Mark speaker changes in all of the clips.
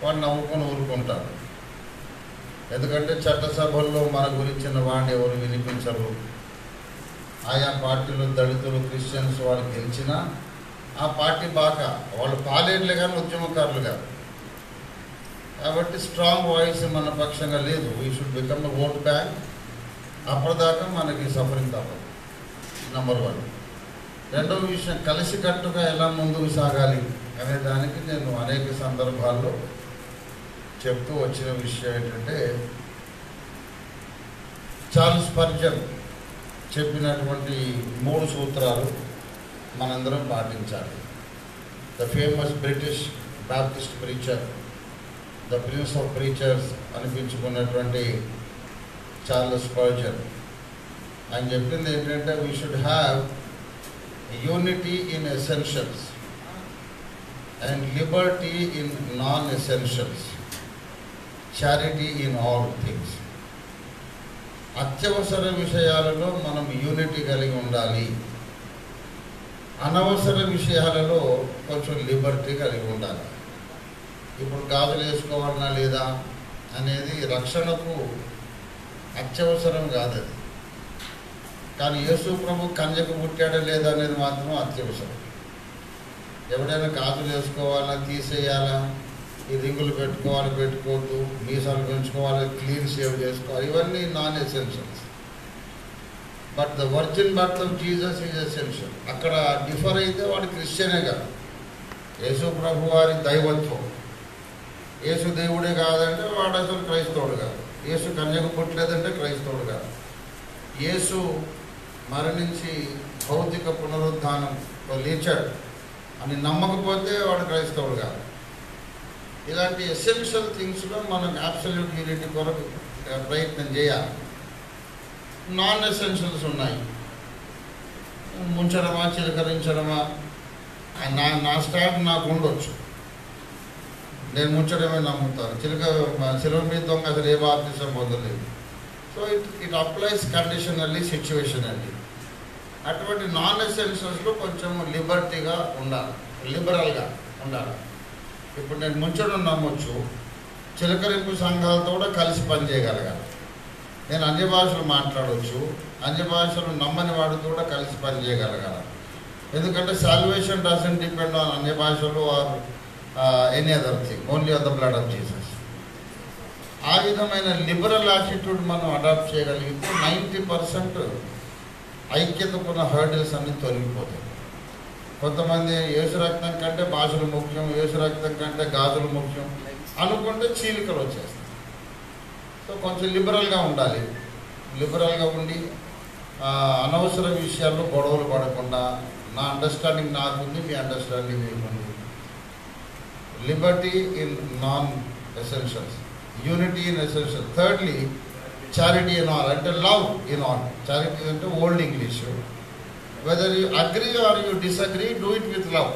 Speaker 1: వాడు నవ్వుకొని ఊరుకుంటారు ఎందుకంటే చట్టసభల్లో మన గురించిన వాడిని ఎవరు వినిపించరు ఆయా పార్టీలు దళితులు క్రిస్టియన్స్ వాళ్ళు గెలిచినా ఆ పార్టీ బాగా వాళ్ళు పాలేట్లే కానీ ఉద్యమకారులు కాదు కాబట్టి స్ట్రాంగ్ వాయిస్ మన పక్షంగా లేదు we should become vote bank అప్పటిదాకా మనకి సఫరింగ్ తప్పదు నెంబర్ వన్ రెండవ విషయం కలిసికట్టుగా ఎలా ముందుకు సాగాలి అనే దానికి నేను అనేక సందర్భాల్లో చెప్తూ వచ్చిన విషయం ఏంటంటే చార్ల్స్ పర్జన్ చెప్పినటువంటి మూడు సూత్రాలు మనందరం పాటించాలి the famous British Baptist preacher the prince of preachers అనిపించుకున్నటువంటి చార్లెస్ పర్జన్ ఆయన చెప్పింది ఏంటంటే we should have unity in essentials and liberty in non essentials charity in all things అత్యవసర విషయాలలో మనం యూనిటీ కలిగి ఉండాలి అనవసర విషయాలలో కొంచెం లిబర్టీ కలిగి ఉండాలి ఇప్పుడు గాజులు వేసుకోవాలన్నా లేదా అనేది రక్షణకు అత్యవసరం కాదు అది కానీ యేసు ప్రభు కన్యకు పుట్టాడా లేదా అనేది మాత్రం అత్యవసరం ఎవడైనా గాజులు వేసుకోవాలా తీసేయాలా ఈ రింగులు పెట్టుకోవాలి పెట్టుకోవద్దు మీసాలు పెంచుకోవాలి క్లీన్ షేవ్ చేసుకోవాలి ఇవన్నీ non essentials but the virgin birth of Jesus is essential అక్కడ డిఫర్ అయితే వాడు క్రిస్టియనే కాదు యేసు ప్రభు వారి దైవత్వం యేసు దేవుడే కాదంటే వాడు అసలు క్రైస్తవుడు కాదు యేసు కన్యకు పుట్టలేదంటే క్రైస్తవుడు కాదు యేసు మరణించి భౌతిక పునరుద్ధానంతో లేచాడు అని నమ్మకపోతే వాడు క్రైస్తవుడు కాదు ఇలాంటి ఎసెన్షియల్ థింగ్స్లో మనం అబ్సల్యూట్ యూనిటీ కొరకు ఆ, ప్రయత్నం చేయాలి నాన్ ఎసెన్షియల్స్ ఉన్నాయి ముంచడమా చిలకరించడమా ఆ నా నా స్టాండ్ నాకు ఉండొచ్చు నేను ముంచడమే నమ్ముతాను చిలక చిలువ మీద దొంగ అసలు ఏ బాప్తిసం పొందలేదు so it it applies conditionally situationally అటువంటి నాన్ ఎసెన్షియల్స్లో కొంచెం లిబర్టీగా ఉండాలి లిబరల్గా ఉండాలి ఇప్పుడు నేను ముంచడం నమ్మొచ్చు చిలకరింపు సంఘాలతో కూడా కలిసి పనిచేయగలగాలి నేను అన్ని భాషలు మాట్లాడవచ్చు అన్ని భాషలు నమ్మని వాడితో కూడా కలిసి పనిచేయగలగాలి ఎందుకంటే సాల్వేషన్ డజన్ డిపెండ్ ఆన్ అన్ని భాషలు or any other thing only on the blood of Jesus ఆ విధమైన లిబరల్ యాటిట్యూడ్ మనం అడాప్ట్ చేయగలిగితే నైంటీ పర్సెంట్ ఐక్యతకున్న హర్డిల్స్ అన్ని తొలగిపోతాయి కొంతమంది యేసు రక్తం కంటే భాషలు ముఖ్యం యేసు రక్తం కంటే గాజులు ముఖ్యం అనుకుంటే చీలికలు వచ్చేస్తాయి సో కొంచెం లిబరల్గా ఉండాలి లిబరల్గా ఉండి ఆ, అనవసర విషయాల్లో గొడవలు పడకుండా నా అండర్స్టాండింగ్ నాకుంది మీ అండర్స్టాండింగ్ మీకుంది liberty in non essentials unity in essential thirdly charity in all అంటే లవ్ ఇన్ ఆల్ చారిటీ అంటే old English whether you agree or you disagree do it with love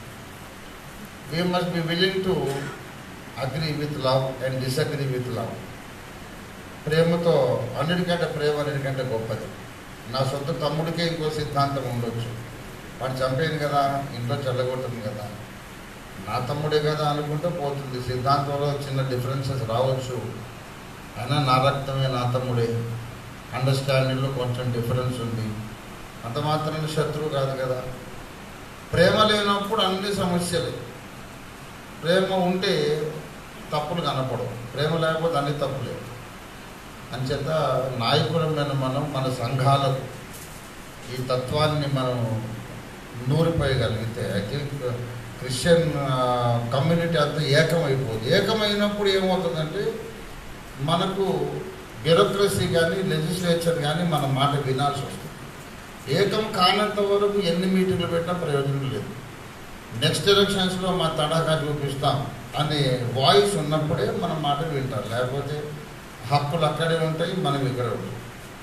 Speaker 1: we must be willing to agree with love and disagree with love ప్రేమతో అన్నిటికంటే ప్రేమ అన్నిటికంటే గొప్పది నా సొంత తమ్ముడికే ఇంకో సిద్ధాంతం ఉండొచ్చు వాడు చంపేది కదా ఇంట్లో చల్లగొట్టింది కదా నా తమ్ముడే కదా అనుకుంటే పోతుంది సిద్ధాంతంలో చిన్న డిఫరెన్సెస్ రావచ్చు అయినా నా రక్తమే నా తమ్ముడే అండర్స్టాండింగ్లో కొంచెం డిఫరెన్స్ ఉంది అంత మాత్రమే శత్రువు కాదు కదా ప్రేమ లేనప్పుడు అన్ని సమస్యలే ప్రేమ ఉంటే తప్పులు కనపడవు ప్రేమ లేకపోతే అన్ని తప్పులే అంచేత నాయకులమైన మనం మన సంఘాలకు ఈ తత్వాన్ని మనం నూరిపోయగలిగితే ఐ థింక్ క్రిస్టియన్ కమ్యూనిటీ అంతా ఏకమైపోతుంది ఏకమైనప్పుడు ఏమవుతుందంటే మనకు బ్యూరోక్రసీ కానీ లెజిస్లేచర్ కానీ మన మాట వినాల్సి వస్తుంది ఏకం కానంత వరకు ఎన్ని మీటింగ్లు పెట్టినా ప్రయోజనం లేదు నెక్స్ట్ ఎలక్షన్స్లో మా తడాకా చూపిస్తాం అనే వాయిస్ ఉన్నప్పుడే మన మాట వింటారు లేకపోతే హక్కులు అక్కడే ఉంటాయి మనం ఇక్కడ ఉంటాం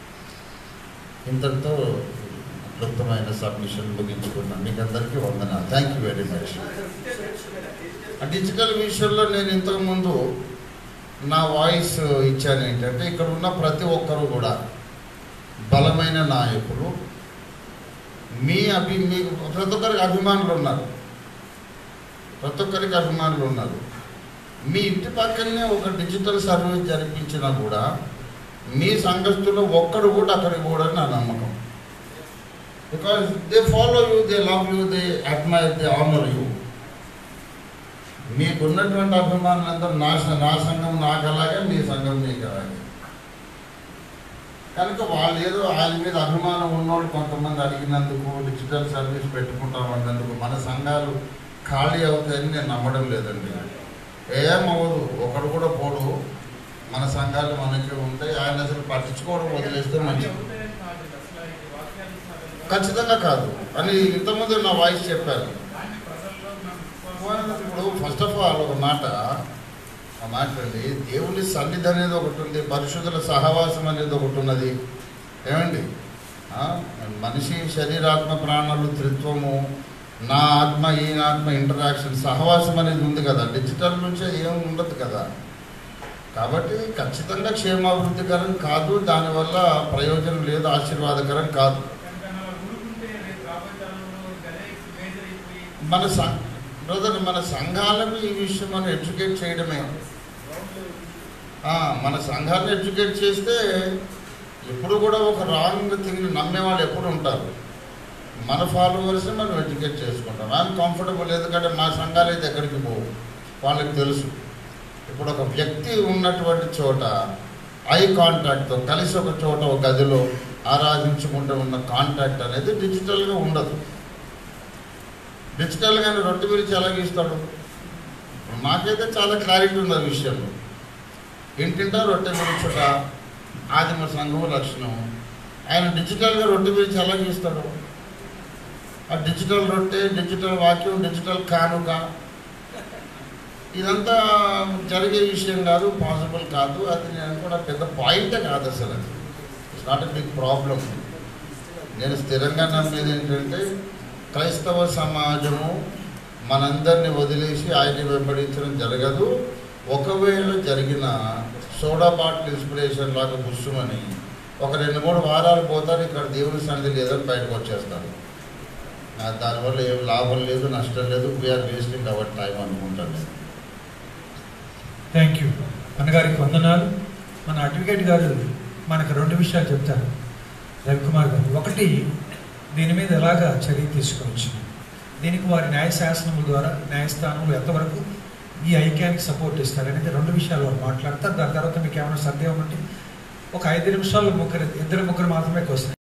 Speaker 1: ఇంతటితో క్లుప్తమైన సబ్మిషన్ ముగించుకున్నాం మీకు అందరికీ వందన thank you very much digital విషయంలో నేను ఇంతకుముందు నా వాయిస్ ఇచ్చాను ఏంటంటే ఇక్కడ ఉన్న ప్రతి ఒక్కరు కూడా బలమైన నాయకులు మీ అభి మీకు ప్రతి ఒక్కరికి అభిమానులు ఉన్నారు ప్రతి ఒక్కరికి అభిమానులు ఉన్నారు మీ ఇంటి పక్కనే ఒక డిజిటల్ సర్వీస్ జరిపించినా కూడా మీ సంఘస్థులు ఒక్కడు కూడా అక్కడికి పోవడానికి నా నమ్మకం because they follow you they love you they admire they honour you మీకున్నటువంటి అభిమానులు అందరూ నా నా సంఘం నాకు అలాగే మీ సంఘం మీకు అలాగే కనుక వాళ్ళు ఏదో ఆయన మీద అభిమానం ఉన్నోళ్ళు కొంతమంది అడిగినందుకు డిజిటల్ సర్వీస్ పెట్టుకుంటామన్నందుకు మన సంఘాలు ఖాళీ అవుతాయని నేను నమ్మడం లేదండి ఏమవ్వదు ఒకడు కూడా పోడు మన సంఘాలు మనకి ఉంటాయి ఆయన అసలు పట్టించుకోవడం వదిలేస్తే మంచిది ఖచ్చితంగా కాదు అని ఇంతకుముందు నా వాయిస్ చెప్పాను ఇప్పుడు ఫస్ట్ ఆఫ్ ఆల్ ఒక మాట ఆ మాట అండి దేవుని సన్నిధి అనేది ఒకటి ఉంది పరిశుద్ధుల సహవాసం అనేది ఒకటి ఉన్నది ఏమండి ఆ, మనిషి శరీరాత్మ ప్రాణాలు త్రిత్వము నా ఆత్మ ఈ ఆత్మ ఇంటరాక్షన్ సహవాసం అనేది ఉంది కదా డిజిటల్ నుంచే ఏం ఉండదు కదా కాబట్టి ఖచ్చితంగా క్షేమాభివృద్ధికరం కాదు దానివల్ల ప్రయోజనం లేదు ఆశీర్వాదకరం కాదు మన సం బ్రదర్ మన సంఘాలను ఈ విషయం మనం ఎడ్యుకేట్ చేయడమే ఆ, మన సంఘాలను ఎడ్యుకేట్ చేస్తే ఎప్పుడు కూడా ఒక రాంగ్ థింగ్ని నమ్మే వాళ్ళు ఎప్పుడు ఉంటారు మన ఫాలోవర్స్ మనం ఎడ్యుకేట్ చేసుకుంటాం ఐఎమ్ కంఫర్టబుల్ ఎందుకంటే మా సంఘాలు అయితే ఎక్కడికి పోవు వాళ్ళకి తెలుసు ఇప్పుడు ఒక వ్యక్తి ఉన్నటువంటి చోట ఐ కాంటాక్ట్తో కలిసి ఒక చోట ఒక గదిలో ఆరాధించుకుంటూ ఉన్న కాంటాక్ట్ అనేది డిజిటల్గా ఉండదు డిజిటల్గానే రొట్టె గురించి ఎలాగ ఇస్తాడు మాకైతే చాలా క్లారిటీ ఉంది ఆ విషయంలో ఇంటింటా రొట్టె గురించుట ఆదిమ సంఘం లక్షణం ఆయన డిజిటల్గా రొట్టె గురించి ఎలాగ ఇస్తాడు ఆ డిజిటల్ రొట్టె డిజిటల్ వాక్యం డిజిటల్ కానుక ఇదంతా జరిగే విషయం కాదు పాసిబుల్ కాదు అది నేను కూడా పెద్ద పాయింటే కాదు అసలు అది it's not a big problem నేను స్థిరంగా నమ్మేది ఏంటంటే క్రైస్తవ సమాజము మనందరినీ వదిలేసి ఆయన్ని వెంబడించడం జరగదు ఒకవేళ జరిగిన సోడా బాటిల్ ఇన్స్పిరేషన్ లాగా పుష్యమని ఒక రెండు మూడు వారాలు పోతారు ఇక్కడ దేవుని సన్నిధి లేదని బయటకు వచ్చేస్తారు ఆ, దానివల్ల ఏం లాభం లేదు నష్టం లేదు వీఆర్ వేస్టింగ్ అవర్ టైం అనుకుంటాను నేను
Speaker 2: థ్యాంక్ యూ అన్నగారికి వందనాలు మన అడ్వకేట్ గారు మనకు రెండు విషయాలు చెప్తారు రవికుమార్ గారు ఒకటి దీని మీద ఎలాగా చర్య తీసుకోవచ్చు దీనికి వారి న్యాయశాసనముల ద్వారా న్యాయస్థానంలో ఎంతవరకు ఈ ఐక్యానికి సపోర్ట్ ఇస్తారనేది రెండు విషయాలు వారు మాట్లాడతారు దాని తర్వాత మీకు ఏమైనా సందేహం ఉంటే ఒక ఐదు నిమిషాలు ముగ్గురు ఇద్దరు ముగ్గురు మాత్రమే క్వశ్చన్